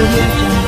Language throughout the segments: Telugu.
audio jungle.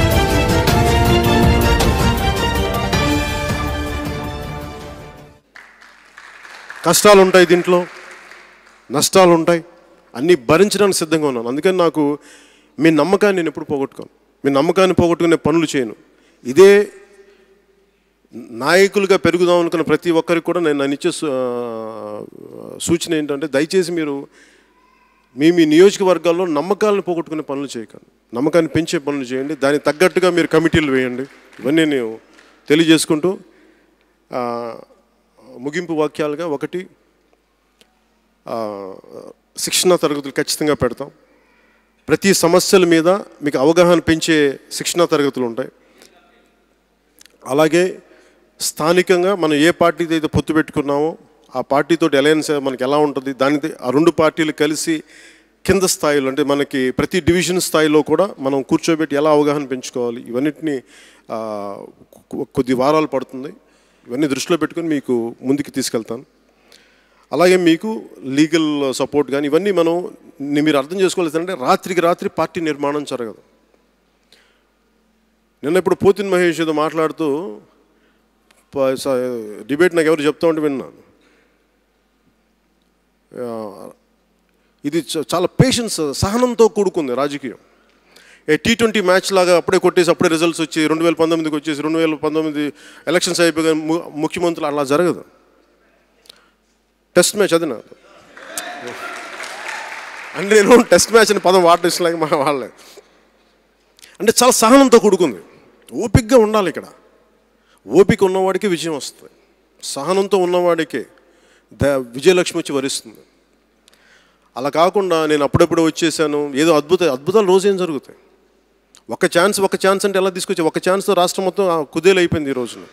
కష్టాలు ఉంటాయి దీంట్లో నష్టాలు ఉంటాయి అన్నీ భరించడానికి సిద్ధంగా ఉన్నాను అందుకని నాకు మీ నమ్మకాన్ని నేను ఎప్పుడు పోగొట్టుకోను మీ నమ్మకాన్ని పోగొట్టుకునే పనులు చేయను ఇదే నాయకులుగా పెరుగుదాం అనుకున్న ప్రతి ఒక్కరికి కూడా నేను నన్ను ఇచ్చే సు- ఆ, సూచన ఏంటంటే దయచేసి మీరు మీ మీ నియోజకవర్గాల్లో నమ్మకాలను పోగొట్టుకునే పనులు చేయకండి నమ్మకాన్ని పెంచే పనులు చేయండి దానికి తగ్గట్టుగా మీరు కమిటీలు వేయండి ఇవన్నీ నేను తెలియజేసుకుంటూ ఆ, ముగింపు వాక్యాలుగా ఒకటి ఆ, శిక్షణ తరగతులు ఖచ్చితంగా పెడతాం ప్రతి సమస్యల మీద మీకు అవగాహన పెంచే శిక్షణ తరగతులు ఉంటాయి అలాగే స్థానికంగా మనం ఏ పార్టీతో అయితే పొత్తు పెట్టుకున్నామో ఆ పార్టీతో అలయన్స్ మనకి ఎలా ఉంటుంది దాని ఆ రెండు పార్టీలు కలిసి కింద స్థాయిలో అంటే మనకి ప్రతి డివిజన్ స్థాయిలో కూడా మనం కూర్చోబెట్టి ఎలా అవగాహన పెంచుకోవాలి ఇవన్నిటిని ఆ, కొ- కొద్ది వారాలు పడుతుంది ఇవన్నీ దృష్టిలో పెట్టుకొని మీకు ముందుకు తీసుకెళ్తాను అలాగే మీకు లీగల్ సపోర్ట్ కానీ ఇవన్నీ మనం ని- మీరు అర్థం చేసుకోవాల్సిందంటే రాత్రికి రాత్రి పార్టీ నిర్మాణం జరగదు నిన్న ఇప్పుడు పోతిన్ మహేష్ ఏదో మాట్లాడుతూ ప- స- డిబేట్ నాకు ఎవరు చెప్తా ఉంటే విన్నాను ఆ, ఇది చ- చాలా పేషెన్స్ సహనంతో కూడుకుంది రాజకీయం ఏ టీ ట్వంటీ మ్యాచ్ లాగా అప్పుడే కొట్టేసి అప్పుడే రిజల్ట్స్ వచ్చి రెండు వేల పంతొమ్మిదికి వచ్చేసి రెండు వేల పంతొమ్మిది ఎలక్షన్స్ అయిపోయి ము- ముఖ్యమంత్రులు అలా జరగదు టెస్ట్ మ్యాచ్ అది నాకు అంటే నేను టెస్ట్ మ్యాచ్ అని పదం వాడటం ఇష్టం మా వాళ్ళే అంటే చాలా సహనంతో కూడుకుంది ఓపికగా ఉండాలి ఇక్కడ ఓపిక ఉన్నవాడికి విజయం వస్తుంది సహనంతో ఉన్నవాడికి ద విజయలక్ష్మి వచ్చి వరిస్తుంది అలా కాకుండా నేను అప్పుడప్పుడు వచ్చేసాను ఏదో అద్భుత అద్భుతాలు రోజేం జరుగుతాయి ఒక ఛాన్స్ ఒక ఛాన్స్ అంటే ఎలా తీసుకొచ్చి ఒక ఛాన్స్తో రాష్ట్రం మొత్తం ఆ కుదేలు అయిపోయింది ఈ రోజున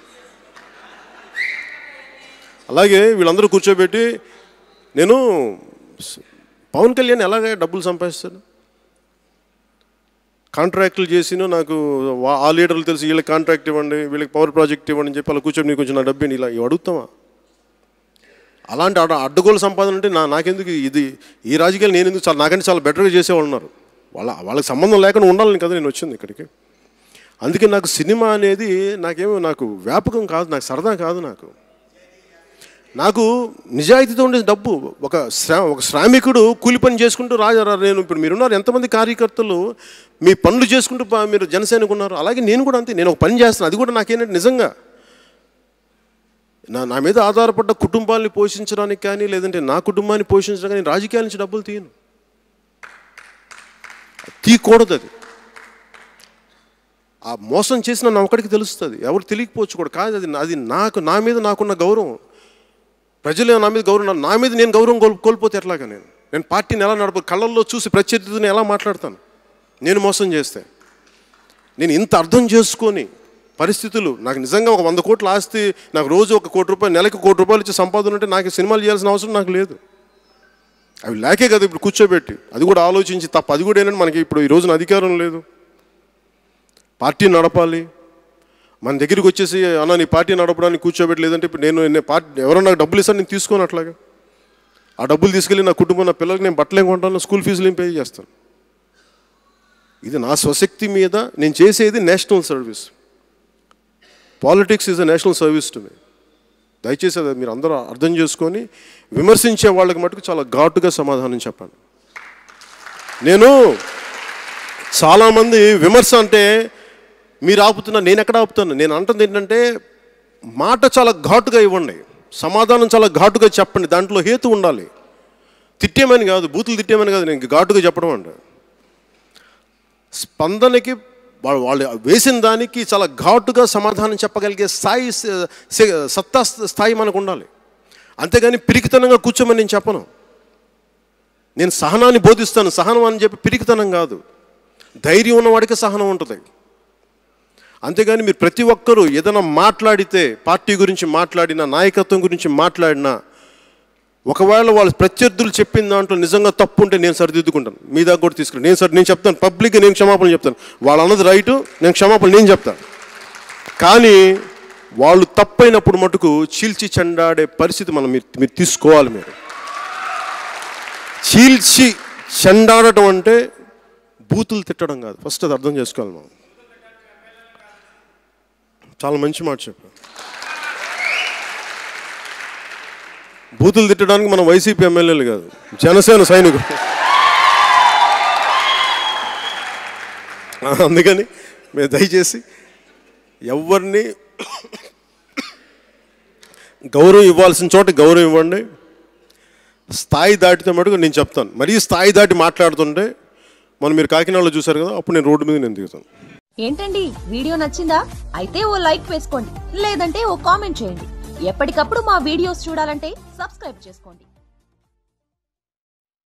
అలాగే వీళ్ళందరూ కూర్చోబెట్టి నేను స- పవన్ కళ్యాణ్ ఎలాగ డబ్బులు సంపాదిస్తాడు కాంట్రాక్టులు చేసిన నాకు వా- ఆ లీడర్లు తెలిసి వీళ్ళకి కాంట్రాక్ట్ ఇవ్వండి వీళ్ళకి పవర్ ప్రాజెక్ట్ ఇవ్వండి అని చెప్పి అలా కూర్చొని నీకు కొంచెం నా డబ్బుని ఇలా ఇవి అడుగుతామా అలాంటి అడ్డ అడ్డగోలు సంపాదన అంటే నా నాకెందుకు ఇది ఈ రాజకీయాలు నేను ఎందుకు చాలా నాకంటే చాలా బెటర్గా చేసేవాళ్ళు ఉన్నారు వాళ్ళ వాళ్ళకి సంబంధం లేకుండా ఉండాలని కదా నేను వచ్చింది ఇక్కడికి అందుకే నాకు సినిమా అనేది నాకేమో నాకు వ్యాపకం కాదు నాకు సరదా కాదు నాకు నాకు నిజాయితీతో ఉండే డబ్బు ఒక శ్రా ఒక శ్రామికుడు కూలి పని చేసుకుంటూ రాజా రా- నేను ఇప్పుడు మీరున్నారు ఎంతమంది కార్యకర్తలు మీ పనులు చేసుకుంటూ పా- మీరు జనసేనకు ఉన్నారు అలాగే నేను కూడా అంతే నేను ఒక పని చేస్తాను అది కూడా నాకేంటంటే నిజంగా నా నా మీద ఆధారపడ్డ కుటుంబాన్ని పోషించడానికి కానీ లేదంటే నా కుటుంబాన్ని పోషించడానికి కానీ రాజకీయాల నుంచి డబ్బులు తీయను తీయకూడదు అది ఆ మోసం చేసిన నా ఒక్కడికి తెలుస్తుంది ఎవరు తెలియకపోవచ్చు కూడా కాదు అది అది నాకు నా మీద నాకున్న గౌరవం ప్రజలు నా మీద గౌరవం నా మీద నేను గౌరవం కోల్ కోల్పోతే ఎట్లాగా నేను నేను పార్టీని ఎలా నడప కళ్ళల్లో చూసి ప్రత్యర్థిని ఎలా మాట్లాడతాను నేను మోసం చేస్తే నేను ఇంత అర్థం చేసుకొని పరిస్థితులు నాకు నిజంగా ఒక వంద కోట్ల ఆస్తి నాకు రోజు ఒక కోటి రూపాయలు నెలకి కోటి రూపాయలు ఇచ్చే సంపాదన ఉంటే నాకు సినిమాలు చేయాల్సిన అవసరం నాకు లేదు అవి లేకే కదా ఇప్పుడు కూర్చోబెట్టి అది కూడా ఆలోచించి తప్ప అది కూడా ఏంటంటే మనకి ఇప్పుడు ఈ రోజున అధికారం లేదు పార్టీ నడపాలి మన దగ్గరికి వచ్చేసి అన్న నీ పార్టీ నడపడానికి కూర్చోబెట్టి లేదంటే ఇప్పుడు నేను నేను పార్టీ ఎవరో నాకు డబ్బులు ఇస్తాను నేను తీసుకోను అట్లాగా ఆ డబ్బులు తీసుకెళ్ళి నా కుటుంబం నా పిల్లలకి నేను బట్టలు ఏం కొంటాను స్కూల్ ఫీజులు ఏం పే చేస్తాను ఇది నా స్వశక్తి మీద నేను చేసేది national service politics is a national service to me దయచేసి అది మీరు అందరూ అర్థం చేసుకొని విమర్శించే వాళ్ళకి మటుకు చాలా ఘాటుగా సమాధానం చెప్పండి నేను చాలామంది విమర్శ అంటే మీరు ఆపుతున్నా నేను ఎక్కడ ఆపుతాను నేను అంటుంది ఏంటంటే మాట చాలా ఘాటుగా ఇవ్వండి సమాధానం చాలా ఘాటుగా చెప్పండి దాంట్లో హేతు ఉండాలి తిట్టేమని కాదు బూతులు తిట్టేమని కాదు నేను ఘాటుగా చెప్పడం అంటే స్పందనకి వాళ్ళు వాళ్ళు వేసిన దానికి చాలా ఘాటుగా సమాధానం చెప్పగలిగే స్థాయి స- స- సత్తా స్థాయి మనకు ఉండాలి అంతేగాని పిరికితనంగా కూర్చోమని నేను చెప్పను నేను సహనాన్ని బోధిస్తాను సహనం అని చెప్పి పిరికితనం కాదు ధైర్యం ఉన్నవాడికి సహనం ఉంటుంది అంతేగాని మీరు ప్రతి ఒక్కరూ ఏదైనా మాట్లాడితే పార్టీ గురించి మాట్లాడినా నాయకత్వం గురించి మాట్లాడినా ఒకవేళ వాళ్ళు ప్రత్యర్థులు చెప్పిన దాంట్లో నిజంగా తప్పు ఉంటే నేను సరిదిద్దుకుంటాను మీ దగ్గర కూడా తీసుకుని నేను సరి నేను చెప్తాను పబ్లిక్గా నేను క్షమాపణ చెప్తాను వాళ్ళు అన్నది రైటు నేను క్షమాపణ నేను చెప్తాను కానీ వాళ్ళు తప్పైనప్పుడు మటుకు చీల్చి చెండాడే పరిస్థితి మనం మీరు మీరు తీసుకోవాలి మీరు చీల్చి చెండాడటం అంటే బూతులు తిట్టడం కాదు ఫస్ట్ అది అర్థం చేసుకోవాలి మనం చాలా మంచి మాట చెప్పారు బూతులు తిట్టడానికి మనం వైసీపీ ఎమ్మెల్యేలు కాదు జనసేన సైనికులు అందుకని మీరు దయచేసి ఎవరిని గౌరవం ఇవ్వాల్సిన చోట గౌరవం ఇవ్వండి స్థాయి దాటితే మటుకు నేను చెప్తాను మరీ స్థాయి దాటి మాట్లాడుతుంటే మనం మీరు కాకినాడలో చూసారు కదా అప్పుడు నేను రోడ్డు మీద నేను దిగుతాను ఏంటండి వీడియో నచ్చిందా అయితే ఓ లైక్ వేసుకోండి లేదంటే ఓ కామెంట్ చేయండి ఎప్పటికప్పుడు మా వీడియోస్ చూడాలంటే సబ్స్క్రైబ్ చేసుకోండి